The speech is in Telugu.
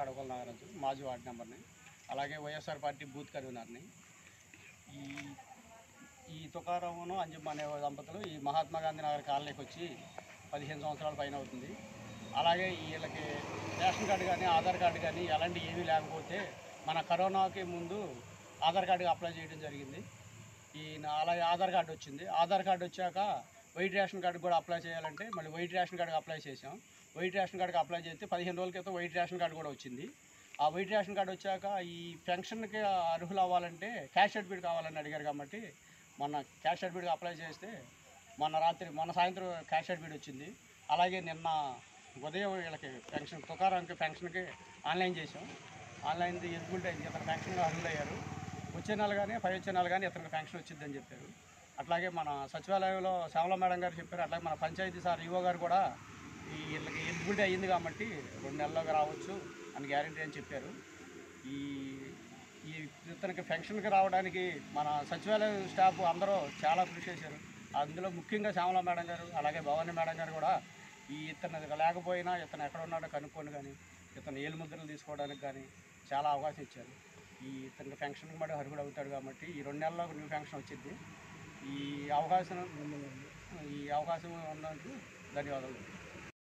కడవల నాగరాజు మాజీ వార్డు నెంబర్ని అలాగే వైఎస్ఆర్ పార్టీ బూత్ కన్వీనర్ని ఈ ఈ తుకారామును అంజమ్మ అనే దంపతులు ఈ మహాత్మా గాంధీ నగర్ కాలనీకి వచ్చి పదిహేను సంవత్సరాల పైన అవుతుంది అలాగే వీళ్ళకి రేషన్ కార్డు కానీ ఆధార్ కార్డు కానీ ఎలాంటి ఏమీ లేకపోతే మన కరోనాకి ముందు ఆధార్ కార్డు అప్లై చేయడం జరిగింది ఈ నా- అలాగే ఆధార్ కార్డు వచ్చింది ఆధార్ కార్డు వచ్చాక వైట్ రేషన్ కార్డు కూడా అప్లై చేయాలంటే మళ్ళీ వైట్ రేషన్ కార్డుకి అప్లై చేసాం వైట్ రేషన్ కార్డుకి అప్లై చేస్తే పదిహేను రోజుల క్రితం వైట్ రేషన్ కార్డు కూడా వచ్చింది ఆ వైట్ రేషన్ కార్డు వచ్చాక ఈ పెన్షన్కి అర్హులు అవ్వాలంటే క్యాష్ సర్టిఫికేట్ కావాలని అడిగారు కాబట్టి మొన్న క్యాష్ సర్టిఫికేట్ అప్లై చేస్తే మొన్న రాత్రి మొన్న సాయంత్రం క్యాష్ సర్టిఫికేట్ వచ్చింది అలాగే నిన్న ఉదయం వీళ్ళకి పెన్షన్ తుకారానికి పెన్షన్కి ఆన్లైన్ చేసాం ఆన్లైన్ ఎలిజిబిలిటీ అయింది ఇతను పెన్షన్గా అర్హులయ్యారు వచ్చే నెల కానీ పై వచ్చే నెల కానీ ఇతనికి పెన్షన్ వచ్చిందని చెప్పారు అట్లాగే మన సచివాలయంలో శ్యామల మేడం గారు చెప్పారు అట్లాగే మన పంచాయతీ సార్ ఈవో గారు కూడా ఈ వీళ్ళకి ఎలిజిబిలిటీ అయ్యింది కాబట్టి రెండు నెలల్లోకి రావచ్చు అని గ్యారంటీ అని చెప్పారు ఈ ఈ ఇతనికి పెన్షన్కి రావడానికి మన సచివాలయం స్టాఫ్ అందరూ చాలా కృషి చేశారు అందులో ముఖ్యంగా శ్యామల మేడం గారు అలాగే భవానీ మేడం గారు కూడా ఈ ఇతను లేకపోయినా ఇతను ఎక్కడ ఉన్నాడో కనుక్కొని కానీ ఇతను ఏలు ముద్రలు తీసుకోవడానికి కానీ చాలా అవకాశం ఇచ్చారు ఈ ఇతనికి పెన్షన్కి మళ్ళీ అర్హుడు అవుతాడు కాబట్టి ఈ రెండు నెలల్లో న్యూ పెన్షన్ వచ్చింది ఈ అవకాశం ఈ అవకాశం ఉన్నందుకు ధన్యవాదాలు